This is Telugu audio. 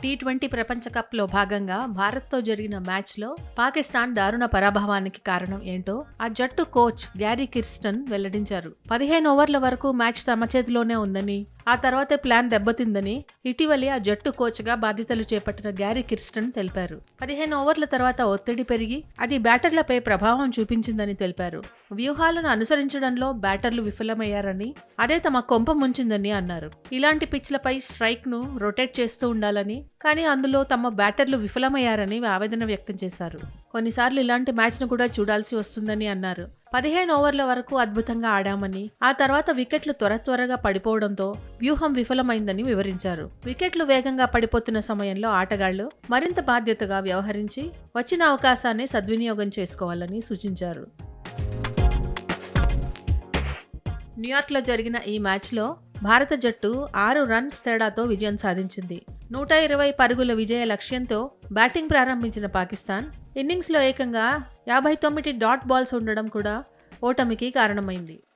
టీ ట్వంటీ ప్రపంచ కప్లో భాగంగా భారత్తో జరిగిన మ్యాచ్లో పాకిస్తాన్ దారుణ పరాభవానికి కారణం ఏంటో ఆ జట్టు కోచ్ గ్యారీ కిర్స్టన్ వెల్లడించారు పదిహేను ఓవర్ల వరకు మ్యాచ్ తమ చేతిలోనే ఉందని ఆ తర్వాతే ప్లాన్ దెబ్బతిందని ఇటీవలి ఆ జట్టు కోచ్గా బాధ్యతలు చేపట్టిన గ్యారీ కిర్స్టన్ తెలిపారు పదిహేను ఓవర్ల తర్వాత ఒత్తిడి పెరిగి అది బ్యాటర్లపై ప్రభావం చూపించిందని తెలిపారు వ్యూహాలను అనుసరించడంలో బ్యాటర్లు విఫలమయ్యారని అదే తమ కొంప ముంచిందని అన్నారు ఇలాంటి పిచ్లపై స్ట్రైక్ ను రొటేట్ చేస్తూ ఉండాలని కానీ అందులో తమ బ్యాటర్లు విఫలమయ్యారని ఆవేదన వ్యక్తం చేశారు కొన్నిసార్లు ఇలాంటి మ్యాచ్ను కూడా చూడాల్సి వస్తుందని అన్నారు పదిహేను ఓవర్ల వరకు అద్భుతంగా ఆడామని ఆ తర్వాత వికెట్లు త్వర త్వరగా పడిపోవడంతో వ్యూహం విఫలమైందని వివరించారు వికెట్లు వేగంగా పడిపోతున్న సమయంలో ఆటగాళ్లు మరింత బాధ్యతగా వ్యవహరించి వచ్చిన అవకాశాన్ని సద్వినియోగం చేసుకోవాలని సూచించారు న్యూయార్క్లో జరిగిన ఈ మ్యాచ్లో భారత జట్టు ఆరు రన్స్ తేడాతో విజయం సాధించింది నూట ఇరవై పరుగుల విజయ లక్ష్యంతో బ్యాటింగ్ ప్రారంభించిన పాకిస్తాన్ ఇన్నింగ్స్లో ఏకంగా యాభై తొమ్మిది డాట్ బాల్స్ ఉండడం కూడా ఓటమికి కారణమైంది